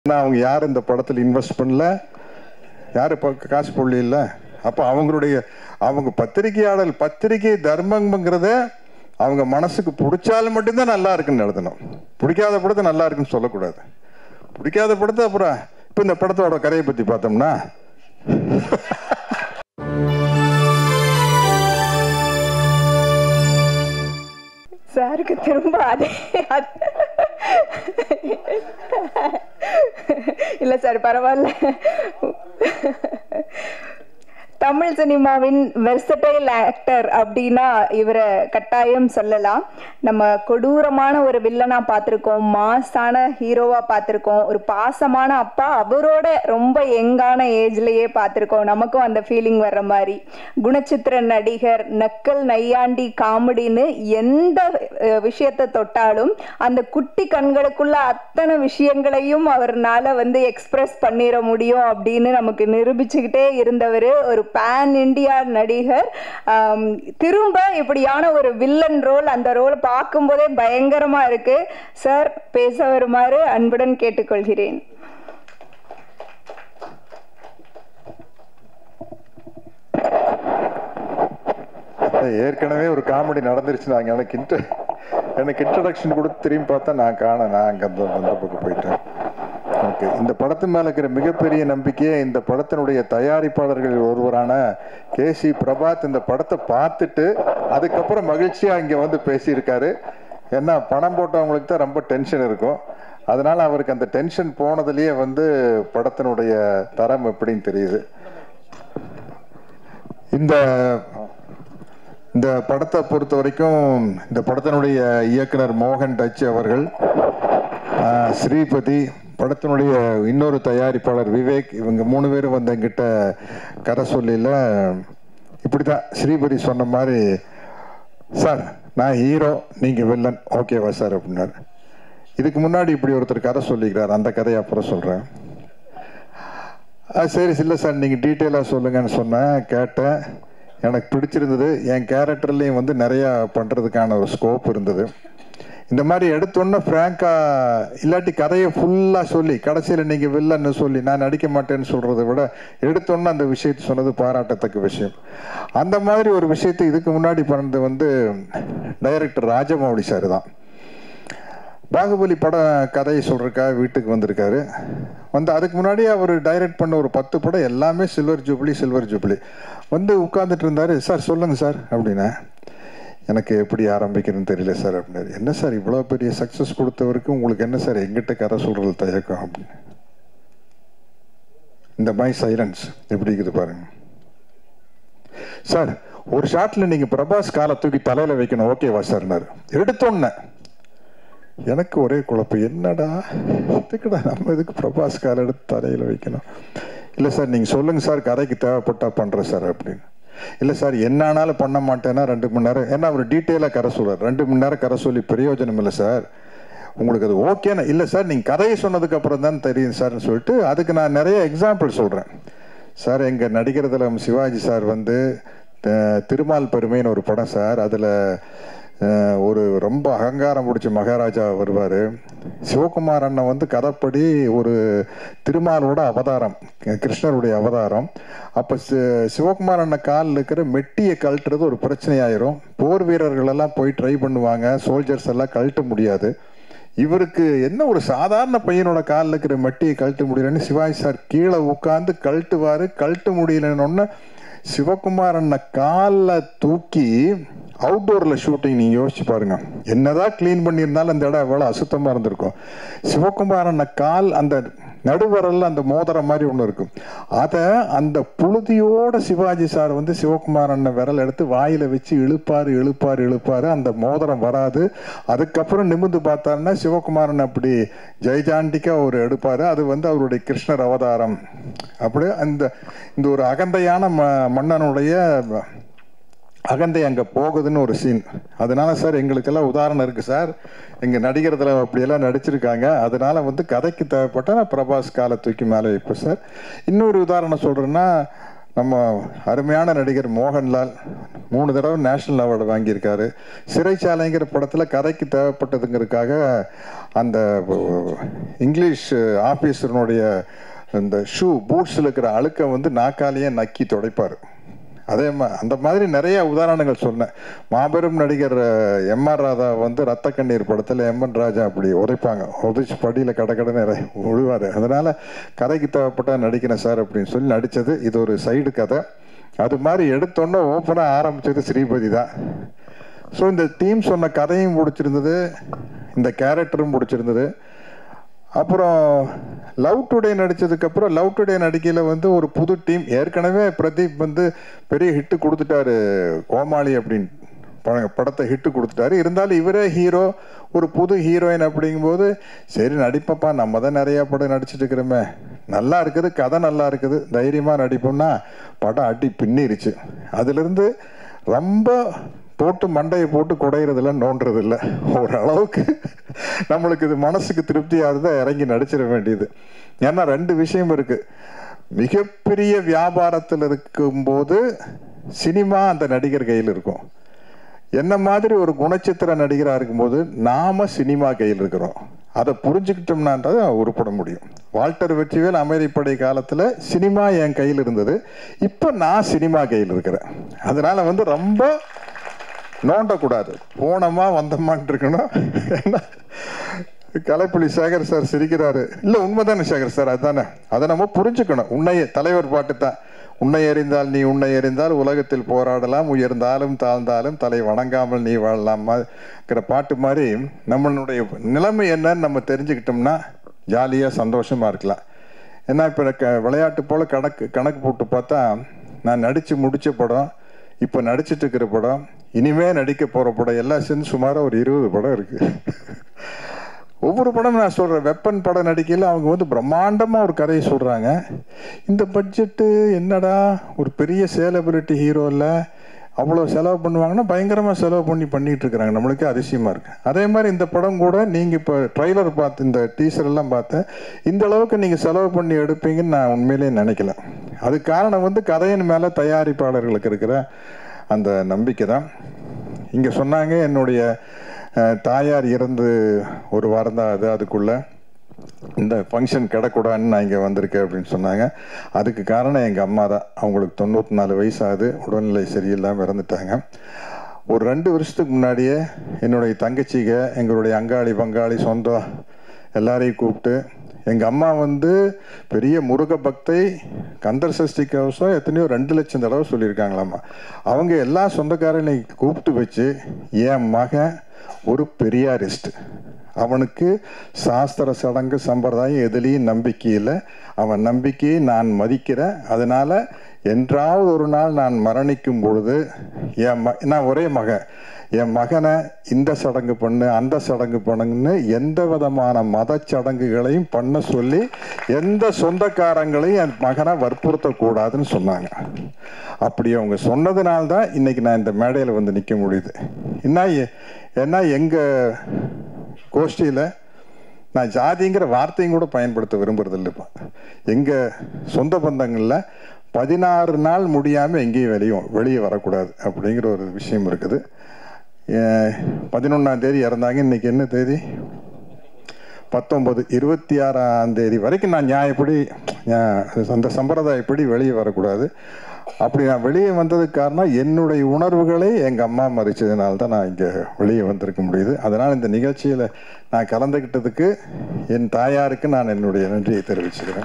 ஏன்னா அவங்க யாரும் இந்த படத்தில் இன்வெஸ்ட் பண்ணல யார் இப்போ காசு போடல இல்லை அப்போ அவங்களுடைய அவங்க பத்திரிகையாளர் பத்திரிகை தர்மங்கிறத அவங்க மனசுக்கு பிடிச்சாலும் மட்டும்தான் நல்லா இருக்குன்னு எழுதணும் பிடிக்காத படத்தை நல்லா இருக்குன்னு சொல்லக்கூடாது பிடிக்காத படத்தை அப்புறம் இப்போ இந்த படத்தோட கதையை பற்றி பார்த்தோம்னா சாருக்கு திரும்ப அதே அது- இல்ல சார் பரவாயில்ல தமிழ் சினிமாவின் வெர்சடைல் ஆக்டர் அப்படின்னா இவரை கட்டாயம் சொல்லலாம் நம்ம கொடூரமான ஒரு வில்லனா பார்த்துருக்கோம் மாஸான ஹீரோவா பார்த்துருக்கோம் ஒரு பாசமான அப்பா அவரோட ரொம்ப யங்கான ஏஜ்லயே பார்த்துருக்கோம் நமக்கும் அந்த ஃபீலிங் வர்ற மாதிரி குணச்சித்திர நடிகர் நக்கல் நையாண்டி காமெடின்னு எந்த அஹ், விஷயத்தை தொட்டாலும் அந்த குட்டி கண்களுக்குள்ள அத்தனை விஷயங்களையும் அவர்னால வந்து எக்ஸ்பிரஸ் பண்ணிட முடியும் அப்படின்னு நமக்கு நிரூபிச்சுக்கிட்டே இருந்தவர் ஒரு பேன் இந்தியா நடிகர் ஆம், திரும்ப இப்படியான ஒரு வில்லன் ரோல் அந்த ரோல் பார்க்கும்போதே பயங்கரமா இருக்கு சார் பேச வருமாறு அன்புடன் கேட்டுக்கொள்கிறேன் ஏற்கனவே ஒரு காமெடி நடந்துருச்சு நாங்கள் எனக்கு இன்ட்ர எனக்கு இன்ட்ரடக்ஷன் கொடுத்து திரும்பி பார்த்தா நான் காண நான் அங்கே அந்த அந்த பக்கம் போயிட்டேன் ஓகே இந்த படத்து மேலே இருக்கிற மிகப்பெரிய நம்பிக்கையே இந்த படத்தினுடைய தயாரிப்பாளர்கள் ஒருவரான கே சி பிரபாத் இந்த படத்தை பார்த்துட்டு அதுக்கப்புறம் மகிழ்ச்சியாக இங்கே வந்து பேசியிருக்காரு ஏன்னா பணம் போட்டவங்களுக்கு தான் ரொம்ப டென்ஷன் இருக்கும் அதனால அவருக்கு அந்த டென்ஷன் போனதுலேயே வந்து படத்தினுடைய தரம் எப்படின்னு தெரியுது இந்த இந்த படத்தை பொறுத்த வரைக்கும் இந்த படத்தினுடைய இயக்குனர் மோகன் டச் அவர்கள் ஆஹ், ஸ்ரீபதி படத்தினுடைய இன்னொரு தயாரிப்பாளர் விவேக் இவங்க மூணு பேரும் வந்து எங்கிட்ட கதை சொல்லியில் இப்படி தான் ஸ்ரீபதி சொன்ன மாதிரி சார் நான் ஹீரோ நீங்கள் வில்லன் ஓகேவா சார் அப்படின்னாரு இதுக்கு முன்னாடி இப்படி ஒருத்தர் கதை சொல்லிக்கிறார் அந்த கதையை அப்புறம் சொல்கிறேன் ஆ சரி இல்லை சார் நீங்கள் டீட்டெயிலாக சொல்லுங்கன்னு சொன்னேன் கேட்டேன் எனக்கு பிடிச்சிருந்தது என் கேரக்டர்லேயும் வந்து நிறையா பண்ணுறதுக்கான ஒரு ஸ்கோப் இருந்தது இந்த மாதிரி எடுத்தோன்னே ஃப்ராங்காக இல்லாட்டி கதையை ஃபுல்லாக சொல்லி கடைசியில் நீங்கள் வில்லன்னு சொல்லி நான் நடிக்க மாட்டேன்னு சொல்கிறத விட எடுத்தோன்னே அந்த விஷயத்தை சொன்னது பாராட்டத்தக்க விஷயம் அந்த மாதிரி ஒரு விஷயத்தை இதுக்கு முன்னாடி பண்ணது வந்து டைரக்டர் ராஜமௌழி சார் தான் பாகுபலி படம் கதையை சொல்றக்கா வீட்டுக்கு வந்திருக்காரு வந்து அதுக்கு முன்னாடி அவர் டைரக்ட் பண்ண ஒரு பத்து படம் எல்லாமே சில்வர் ஜூப்ளி சில்வர் ஜூப்ளி வந்து உட்கார்ந்துட்டு இருந்தாரு சார் சொல்லுங்க சார் அப்படின்னா எனக்கு எப்படி ஆரம்பிக்கிறதுன்னு தெரியல சார் அப்படின்னாரு என்ன சார் இவ்வளோ பெரிய சக்ஸஸ் கொடுத்தவருக்கு உங்களுக்கு என்ன சார் எங்கிட்ட கதை சொல்றது தயக்கம் அப்படின்னு இந்த மாதிரி சைலன்ஸ் எப்படி இருக்குது பாருங்க சார் ஒரு ஷாட்ல நீங்க பிரபாஸ் காலை தூக்கி தலையில வைக்கணும் ஓகேவா சார்னாரு எடுத்தோன்னே எனக்கு ஒரே குழப்பம் என்னடா இதுக்குடா நம்ம இதுக்கு பிரபாஸ் கால் எடுத்து தலையில் வைக்கணும் இல்லை சார் நீங்கள் சொல்லுங்கள் சார் கதைக்கு தேவைப்பட்டா பண்ணுறேன் சார் அப்படின்னு இல்லை சார் என்ன ஆனாலும் பண்ண மாட்டேன்னா ரெண்டு மணி நேரம் ஏன்னா அவர் டீட்டெயிலாக கரை சொல்றார் ரெண்டு மணி நேரம் கரை சொல்லி பிரயோஜனம் இல்லை சார் உங்களுக்கு அது ஓகேன்னு இல்லை சார் நீங்கள் கதையை சொன்னதுக்கு அப்புறம் தான் தெரியும் சார்னு சொல்லிட்டு அதுக்கு நான் நிறைய எக்ஸாம்பிள் சொல்கிறேன் சார் எங்கள் நடிகர் திலகம் சிவாஜி சார் வந்து அஹ், திருமால் பெருமைன்னு ஒரு படம் சார் அதில் ஒரு ரொம்ப அகங்காரம் பிடிச்ச மகாராஜா வருவார் சிவகுமார் அண்ணன் வந்து கதைப்படி ஒரு திருமாலோட அவதாரம் கிருஷ்ணருடைய அவதாரம் அப்போ சிவகுமார் அண்ணன் காலில் இருக்கிற மெட்டியை கழட்டுறது ஒரு பிரச்சனையாயிரும் போர் வீரர்கள் எல்லாம் போய் ட்ரை பண்ணுவாங்க சோல்ஜர்ஸ் எல்லாம் கழட்ட முடியாது இவருக்கு என்ன ஒரு சாதாரண பையனோட காலில் இருக்கிற மெட்டியை கழட்ட முடியலன்னு சிவாஜி சார் கீழே உட்காந்து கழட்டுவார் கழட்ட முடியலன்னு சிவகுமார் அண்ணன் காலில் தூக்கி அவுட்டோரில் ஷூட்டிங் நீங்கள் யோசிச்சு பாருங்க என்னதான் க்ளீன் பண்ணியிருந்தாலும் அந்த இடம் எவ்வளோ அசுத்தமாக இருந்திருக்கும் சிவகுமார் அண்ணன் கால் அந்த நடுவரல்ல அந்த மோதிரம் மாதிரி ஒன்று இருக்கும் அதை அந்த புழுதியோட சிவாஜி சார் வந்து சிவகுமார் அண்ணன் விரல் எடுத்து வாயில வச்சு இழுப்பாரு இழுப்பாரு இழுப்பாரு அந்த மோதிரம் வராது அதுக்கப்புறம் நிமிந்து பார்த்தாருன்னா சிவகுமாரன் அப்படி ஜெய்ஜாண்டிக்கா ஒரு எடுப்பாரு அது வந்து அவருடைய கிருஷ்ணர் அவதாரம் அப்படியே அந்த இந்த ஒரு அகந்தையான ம மன்னனுடைய அகந்தை அங்கே போகுதுன்னு ஒரு சீன் அதனால சார் எங்களுக்கெல்லாம் உதாரணம் இருக்குது சார் எங்கள் நடிகரத்தில் அப்படியெல்லாம் நடிச்சிருக்காங்க அதனால வந்து கதைக்கு தேவைப்பட்டால் நான் பிரபாஸ் காலை தூக்கி மேலே வைப்பேன் சார் இன்னொரு உதாரணம் சொல்கிறேன்னா நம்ம அருமையான நடிகர் மோகன்லால் மூணு தடவை நேஷனல் அவார்டு வாங்கியிருக்காரு சிறைச்சாலைங்கிற படத்தில் கதைக்கு தேவைப்பட்டதுங்கிறதுக்காக அந்த இங்கிலீஷ் ஆஃபீஸர்னுடைய இந்த ஷூ பூட்ஸில் இருக்கிற அழுக்கை வந்து நாக்காலேயே நக்கி துடைப்பார் அதே மா அந்த மாதிரி நிறைய உதாரணங்கள் சொன்னேன் மாபெரும் நடிகர் எம் ஆர் ராதா வந்து ரத்த கண்ணீர் படத்தில் எம் என் ராஜா அப்படி உதைப்பாங்க உதைச்சு படியில் கடை கடை விழுவார் அதனால் கதைக்கு தேவைப்பட்டா நடிக்கிறேன் சார் அப்படின்னு சொல்லி நடித்தது இது ஒரு சைடு கதை அது மாதிரி எடுத்தோன்னே ஓப்பனாக ஆரம்பித்தது ஸ்ரீபதி தான் ஸோ இந்த டீம் சொன்ன கதையும் பிடிச்சிருந்தது இந்த கேரக்டரும் பிடிச்சிருந்தது அப்புறம் லவ் டுடே நடித்ததுக்கப்புறம் லவ் டுடே நடிக்கையில் வந்து ஒரு புது டீம் ஏற்கனவே பிரதீப் வந்து பெரிய ஹிட்டு கொடுத்துட்டாரு கோமாளி அப்படின்னு ப- படத்தை ஹிட்டு கொடுத்துட்டாரு இருந்தாலும் இவரே ஹீரோ ஒரு புது ஹீரோயின் அப்படிங்கும்போது சரி நடிப்பப்பா நம்ம தான் நிறையா படம் நடிச்சிட்டு இருக்கிறோமே நல்லா இருக்குது கதை நல்லா இருக்குது தைரியமாக நடிப்போம்னா படம் அடி பின்னிருச்சு அதுலேருந்து ரொம்ப போட்டு மண்டையை போட்டு குடையிறதில்ல நோண்டுறது இல்லை ஓரளவுக்கு நம்மளுக்கு இது மனசுக்கு திருப்தியாக இருந்தால் இறங்கி நடிச்சிட வேண்டியது ஏன்னா ரெண்டு விஷயம் இருக்கு மிகப்பெரிய வியாபாரத்தில் இருக்கும்போது சினிமா அந்த நடிகர் கையில் இருக்கும் என்ன மாதிரி ஒரு குணச்சித்திர நடிகராக இருக்கும்போது நாம சினிமா கையில் இருக்கிறோம் அதை புரிஞ்சுக்கிட்டோம்னா தான் உருப்பட முடியும் வால்டர் வெற்றிவேல் அமைதிப்படை காலத்தில் சினிமா என் கையில் இருந்தது இப்போ நான் சினிமா கையில் இருக்கிறேன் அதனால வந்து ரொம்ப நோண்டக்கூடாது போனோமா வந்தோமான் இருக்கணும் ஏன்னா கலைப்புலி சேகர் சார் சிரிக்கிறாரு இல்லை உண்மைதானே சேகர் சார் அதுதானே அதை நம்ம புரிஞ்சுக்கணும் உன்னையே தலைவர் பாட்டு தான் உன்னை எறிந்தால் நீ உன்னை எறிந்தால் உலகத்தில் போராடலாம் உயர்ந்தாலும் தாழ்ந்தாலும் தலை வணங்காமல் நீ வாழலாமாங்கிற பாட்டு மாதிரி நம்மளுடைய நிலைமை என்னன்னு நம்ம தெரிஞ்சுக்கிட்டோம்னா ஜாலியாக சந்தோஷமா இருக்கலாம் ஏன்னா இப்போ க விளையாட்டு போல் கணக்கு கணக்கு போட்டு பார்த்தா நான் நடித்து முடித்த படம் இப்போ நடிச்சிட்டு இருக்கிற படம் இனிமே நடிக்க போகிற படம் எல்லாம் சேர்ந்து சுமாராக ஒரு இருபது படம் இருக்குது ஒவ்வொரு படம் நான் சொல்கிறேன் வெப்பன் படம் நடிக்கையில் அவங்க வந்து பிரம்மாண்டமாக ஒரு கதையை சொல்கிறாங்க இந்த பட்ஜெட்டு என்னடா ஒரு பெரிய சேலபிலிட்டி ஹீரோ இல்லை அவ்வளோ செலவு பண்ணுவாங்கன்னா பயங்கரமாக செலவு பண்ணி பண்ணிட்டு இருக்கிறாங்க நம்மளுக்கே அதிசயமாக இருக்குது அதே மாதிரி இந்த படம் கூட நீங்கள் இப்போ ட்ரைலர் பார்த்து இந்த டீசர் எல்லாம் பார்த்தேன் இந்த அளவுக்கு நீங்கள் செலவு பண்ணி எடுப்பீங்கன்னு நான் உண்மையிலேயே நினைக்கல அது காரணம் வந்து கதையின் மேலே தயாரிப்பாளர்களுக்கு இருக்கிற அந்த நம்பிக்கை தான் இங்கே சொன்னாங்க என்னுடைய அஹ், தாயார் இறந்து ஒரு வாரம் தான் அது அதுக்குள்ள இந்த ஃபங்க்ஷன் கிடக்கூடாதுன்னு நான் இங்கே வந்திருக்கேன் அப்படின்னு சொன்னாங்க அதுக்கு காரணம் எங்கள் அம்மா தான் அவங்களுக்கு தொண்ணூற்றி நாலு வயசாகுது உடல்நிலை சரியில்லாமல் இறந்துட்டாங்க ஒரு ரெண்டு வருஷத்துக்கு முன்னாடியே என்னுடைய தங்கச்சிங்க எங்களுடைய அங்காளி பங்காளி சொந்தம் எல்லாரையும் கூப்பிட்டு எங்கள் அம்மா வந்து பெரிய முருக பக்தை கந்தர் சஷ்டி கவசம் எத்தனையோ ரெண்டு லட்சம் தடவை சொல்லியிருக்காங்களாம்மா அவங்க எல்லா சொந்தக்காரங்களையும் கூப்பிட்டு வச்சு என் மகன் ஒரு பெரியாரிஸ்ட் அவனுக்கு சாஸ்திர சடங்கு சம்பிரதாயம் எதுலேயும் நம்பிக்கை இல்லை அவன் நம்பிக்கையை நான் மதிக்கிறேன் அதனால என்றாவது ஒரு நாள் நான் மரணிக்கும் பொழுது என் ம நான் ஒரே மகன் என் மகனை இந்த சடங்கு பண்ணு அந்த சடங்கு பண்ணுன்னு எந்த விதமான மத சடங்குகளையும் பண்ண சொல்லி எந்த சொந்தக்காரங்களையும் என் மகனை வற்புறுத்தக்கூடாதுன்னு சொன்னாங்க அப்படி அவங்க சொன்னதுனால தான் இன்னைக்கு நான் இந்த மேடையில் வந்து நிற்க முடியுது என்ன எ- ஏன்னா எங்கள் கோஷ்டியில் நான் ஜாதிங்கிற வார்த்தையும் கூட பயன்படுத்த விரும்புறதில்ல இப்போ எங்கள் சொந்த பந்தங்களில் பதினாறு நாள் முடியாமல் எங்கேயும் வெளியும் வெளியே வரக்கூடாது அப்படிங்கிற ஒரு விஷயம் இருக்குது பதினொன்றாம் தேதி இறந்தாங்க இன்னைக்கு என்ன தேதி பத்தொன்பது இருபத்தி ஆறாம் தேதி வரைக்கும் நான் நியாயப்படி ஞா- அந்த சம்பிரதாயப்படி வெளியே வரக்கூடாது அப்படி நான் வெளியே வந்ததுக்கு காரணம் என்னுடைய உணர்வுகளை எங்கள் அம்மா மறிச்சதுனால தான் நான் இங்கே வெளியே வந்திருக்க முடியுது அதனால் இந்த நிகழ்ச்சியில் நான் கலந்துக்கிட்டதுக்கு என் தாயாருக்கு நான் என்னுடைய நன்றியை தெரிவிச்சுக்கிறேன்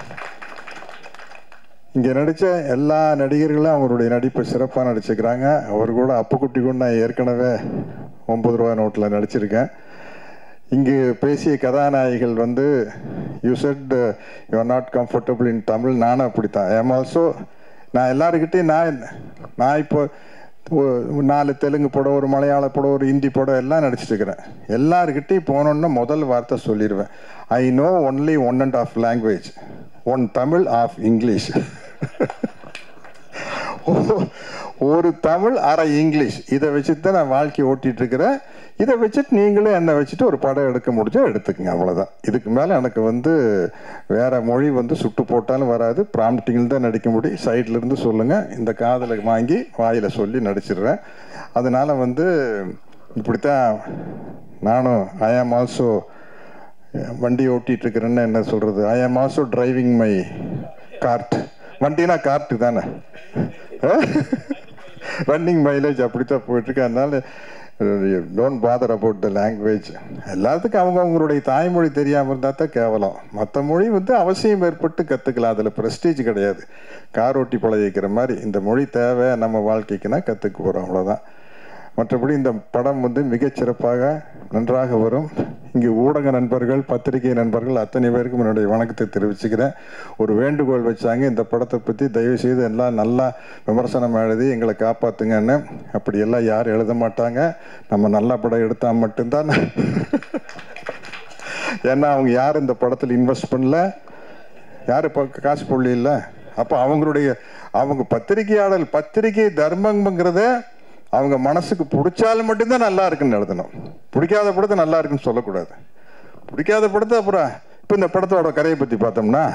இங்கே நடித்த எல்லா நடிகர்களும் அவங்களுடைய நடிப்பை சிறப்பாக நடிச்சுக்கிறாங்க அவர் கூட அப்புக்குட்டி கூட நான் ஏற்கனவே ஒம்பது ரூபா நோட்டில் நடிச்சிருக்கேன் இங்கு பேசிய கதாநாயகிகள் வந்து you said you are not comfortable in Tamil நானும் அப்படித்தான் ஐம் ஆல்சோ நான் எல்லாருக்கிட்டையும் நான் நான் இப்போ ஒ- நாலு தெலுங்கு படம் ஒரு மலையாள படம் ஒரு ஹிந்தி படம் எல்லாம் நடிச்சிட்டு இருக்கிறேன் எல்லாருக்கிட்டையும் போனோன்னு முதல் வார்த்தை சொல்லிடுவேன் I know only one and half language one Tamil half English ஒரு தமிழ் அரை இங்கிலீஷ் இதை வச்சு தான் நான் வாழ்க்கை ஓட்டிட்டு இருக்கிறேன் இதை வச்சுட்டு நீங்களே என்னை வச்சுட்டு ஒரு படம் எடுக்க முடிஞ்சா எடுத்துக்கங்க அவ்வளோதான் இதுக்கு மேலே எனக்கு வந்து வேற மொழி வந்து சுட்டு போட்டாலும் வராது ப்ராம்ப்டிங்கில் தான் நடிக்க முடியும் சைட்ல இருந்து சொல்லுங்கள் இந்த காதில் வாங்கி வாயில் சொல்லி நடிச்சிடுறேன் அதனால வந்து இப்படித்தான் நானும் ஐ ஆம் ஆல்சோ வண்டி ஓட்டிட்டு இருக்கிறேன்னு என்ன சொல்றது I am also driving my cart வண்டினா கார்ட்டு தானே ரன்னிங் மைலேஜ் அப்படித்தான் போயிட்டு இருக்கு அதனால don't bother about the language எல்லாத்துக்கும் அவங்க அவங்களுடைய தாய்மொழி தெரியாமல் இருந்தால் தான் கேவலம் மற்ற மொழி வந்து அவசியம் ஏற்பட்டு கற்றுக்கலாம் அதில் ப்ரெஸ்டீஜ் கிடையாது கார் ஓட்டி பழகிக்கிற மாதிரி இந்த மொழி தேவை நம்ம வாழ்க்கைக்குன்னா கற்றுக்க போகிறோம் அவ்வளோதான் மற்றபடி இந்த படம் வந்து மிகச்சிறப்பாக நன்றாக வரும் இங்கு ஊடக நண்பர்கள் பத்திரிகை நண்பர்கள் அத்தனை பேருக்கும் என்னுடைய வணக்கத்தை தெரிவிச்சுக்கிறேன் ஒரு வேண்டுகோள் வச்சாங்க இந்த படத்தை பற்றி தயவு செய்து எல்லாம் நல்லா விமர்சனம் எழுதி எங்களை காப்பாத்துங்கன்னு அப்படி எல்லாம் யாரும் எழுத மாட்டாங்க நம்ம நல்ல படம் எடுத்தால் மட்டும்தான் ஏன்னா அவங்க யாரும் இந்த படத்தில் இன்வெஸ்ட் பண்ணல யார் இப்போ காசு புள்ளி இல்லை அப்போ அவங்களுடைய அவங்க பத்திரிகையாளர் பத்திரிகை தர்மங்கிறத அவங்க மனசுக்கு பிடிச்சாலும் மட்டும்தான் நல்லா இருக்குன்னு எழுதணும் பிடிக்காத படத்தை நல்லா இருக்குன்னு சொல்லக்கூடாது பிடிக்காத படத்தை அப்புறம் இப்போ இந்த படத்தோட கதையை பற்றி பார்த்தோம்னா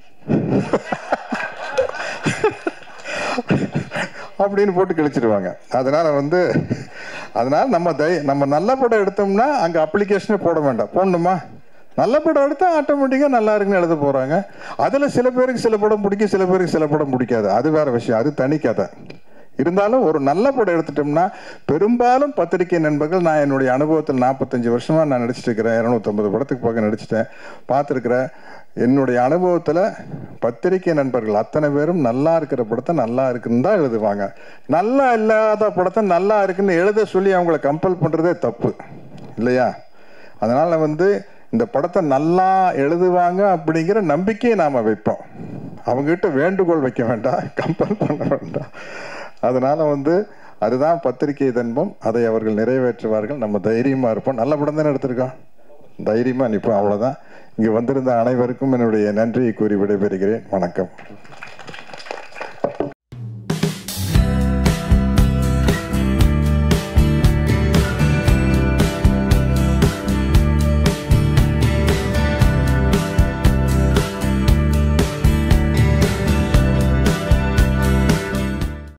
அப்படின்னு போட்டு கழிச்சிடுவாங்க அதனால வந்து அதனால நம்ம தை நம்ம நல்ல படம் எடுத்தோம்னா அங்கே அப்ளிகேஷனே போட வேண்டாம் போடணுமா நல்ல படம் எடுத்தா ஆட்டோமேட்டிக்காக நல்லா இருக்குன்னு எழுத போகிறாங்க அதில் சில பேருக்கு சில படம் பிடிக்கும் சில பேருக்கு சில படம் பிடிக்காது அது வேற விஷயம் அது தனி கதை இருந்தாலும் ஒரு நல்ல படம் எடுத்துட்டோம்னா பெரும்பாலும் பத்திரிகை நண்பர்கள் நான் என்னுடைய அனுபவத்தில் நாற்பத்தஞ்சு வருஷமாக நான் நடிச்சிட்டு இருக்கிறேன் இரநூத்தம்பது படத்துக்கு பக்கம் நடிச்சிட்டேன் பார்த்துருக்குறேன் என்னுடைய அனுபவத்தில் பத்திரிகை நண்பர்கள் அத்தனை பேரும் நல்லா இருக்கிற படத்தை நல்லா இருக்குன்னு தான் எழுதுவாங்க நல்லா இல்லாத படத்தை நல்லா இருக்குன்னு எழுத சொல்லி அவங்கள கம்பல் பண்ணுறதே தப்பு இல்லையா அதனால் வந்து இந்த படத்தை நல்லா எழுதுவாங்க அப்படிங்கிற நம்பிக்கையை நாம் வைப்போம் அவங்ககிட்ட வேண்டுகோள் வைக்க வேண்டாம் கம்பல் பண்ண வேண்டாம் அதனால வந்து அதுதான் பத்திரிகை தன்பம் அதை அவர்கள் நிறைவேற்றுவார்கள் நம்ம தைரியமா இருப்போம் நல்ல படம் தானே எடுத்திருக்கோம் தைரியமா நிற்போம் அவ்வளவுதான் இங்கு வந்திருந்த அனைவருக்கும் என்னுடைய நன்றியை கூறி விடைபெறுகிறேன் வணக்கம்